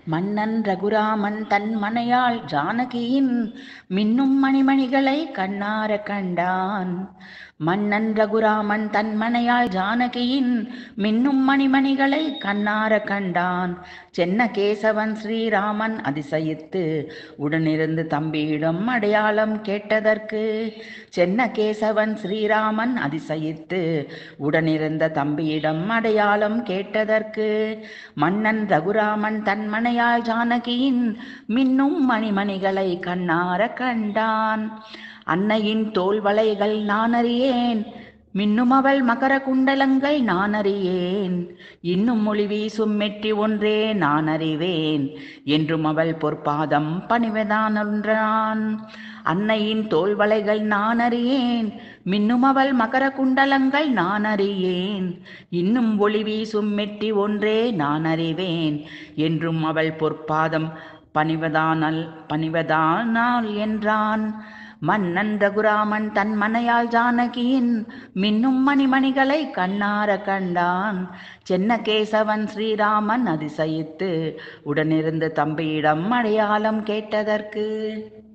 மன்னன் ரகுராமன் தன் மனையாள் ஜானகியின் மின்னும் மணிமணிகளை கண்ணார கண்டான் மன்னன் ரகுராமன் தன் மனையாள் ஜானகியின் மின்னும் மணிமணிகளை கண்ணார கண்டான் சென்ன கேசவன் ஸ்ரீராமன் அதிசயித்து உடனிருந்து தம்பியிடம் அடையாளம் கேட்டதற்கு சென்ன கேசவன் ஸ்ரீராமன் அதிசயித்து உடனிருந்த தம்பியிடம் அடையாளம் கேட்டதற்கு மன்னன் ரகுராமன் தன் மனையாள் ஜானகியின் மின்னும் மணிமணிகளை கண்ணார கண்டான் அன்னையின் தோல் வளைகள் நான் அறியேன் மின்னும் அவள் மகர குண்டலங்கள் நான் அறியேன் இன்னும் மொழி வீசும் மெட்டி ஒன்றே நான் அறிவேன் என்றும் அவள் பொற்பாதம் பணிவதான் ஒன்றான் அன்னையின் தோல் வளைகள் நான் அறியேன் மின்னும் அவள் மகர குண்டலங்கள் நான் அறியேன் இன்னும் ஒளி வீசும் மெட்டி ஒன்றே நான் அறிவேன் என்றும் அவள் பொற்பாதம் பணிவதானல் பணிவதானால் என்றான் மன்னன் ரகுராமன் தன் மனையாள் ஜானகியின் மின்னும் மணிமணிகளை கண்ணார கண்டான் சென்ன கேசவன் ஸ்ரீராமன் அதிசயித்து உடனிருந்து தம்பியிடம் அடையாளம் கேட்டதற்கு